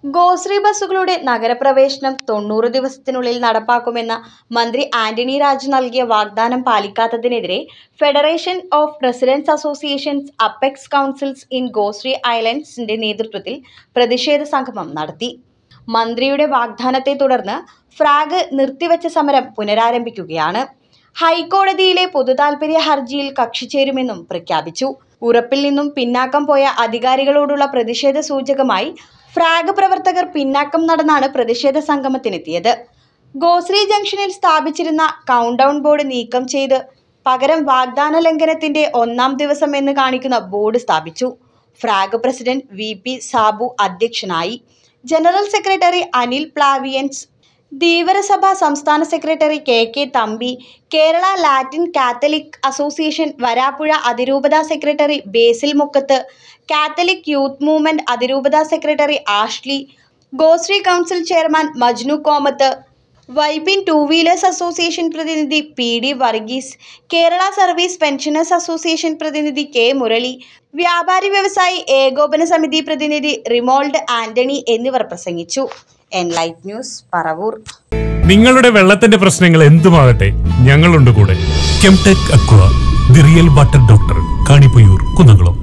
ഗോശ്രീ ബസ്സുകളുടെ നഗരപ്രവേശനം തൊണ്ണൂറ് ദിവസത്തിനുള്ളിൽ നടപ്പാക്കുമെന്ന മന്ത്രി ആന്റണി രാജു നൽകിയ വാഗ്ദാനം പാലിക്കാത്തതിനെതിരെ federation of residents associations apex councils in Goshree ഐലൻഡ്സിന്റെ നേതൃത്വത്തിൽ പ്രതിഷേധ സംഗമം നടത്തി മന്ത്രിയുടെ വാഗ്ദാനത്തെ തുടർന്ന് ഫ്രാഗ് നിർത്തിവച്ച സമരം പുനരാരംഭിക്കുകയാണ് ഹൈക്കോടതിയിലെ പൊതുതാൽപര്യ ഹർജിയിൽ കക്ഷി ചേരുമെന്നും പ്രഖ്യാപിച്ചു ഉറപ്പിൽ നിന്നും പിന്നാക്കം പോയ അധികാരികളോടുള്ള പ്രതിഷേധ സൂചകമായി ഫ്രാഗ് പ്രവർത്തകർ പിന്നാക്കം നടന്നാണ് പ്രതിഷേധ സംഗമത്തിനെത്തിയത് ഗോശ്രീ ജംഗ്ഷനിൽ സ്ഥാപിച്ചിരുന്ന കൗണ്ട് ഡൗൺ ബോർഡ് നീക്കം ചെയ്ത് പകരം വാഗ്ദാന ലംഘനത്തിന്റെ ഒന്നാം ദിവസം എന്ന് കാണിക്കുന്ന ബോർഡ് സ്ഥാപിച്ചു FRAG president V P Sabu അധ്യക്ഷനായി ജനറൽ സെക്രട്ടറി അനിൽ പ്ലാവിയൻസ് ധീവരസഭ സംസ്ഥാന secretary K K Thampi Kerala Latin Catholic association Varapuzha അതിരൂപത secretary Basil Mukkath Catholic youth movement അതിരൂപത secretary Ashley Goshree council chairman Majnu Komath Vypin two wheelers association പ്രതിനിധി P D Varghese Kerala service pensioners association പ്രതിനിധി കെ മുരളി വ്യാപാരി വ്യവസായി ഏകോപന സമിതി പ്രതിനിധി റിമോൾഡ് ആന്റണി എന്നിവർ പ്രസംഗിച്ചു എൻലൈറ്റ് ന്യൂസ് പറവൂർ നിങ്ങളുടെ വെള്ളത്തിന്റെ പ്രശ്നങ്ങൾ എന്തുമാകട്ടെ ഞങ്ങളുണ്ട് കൂടെ Chemtech aqua the real water doctor Kanipayyur Kunnamkulam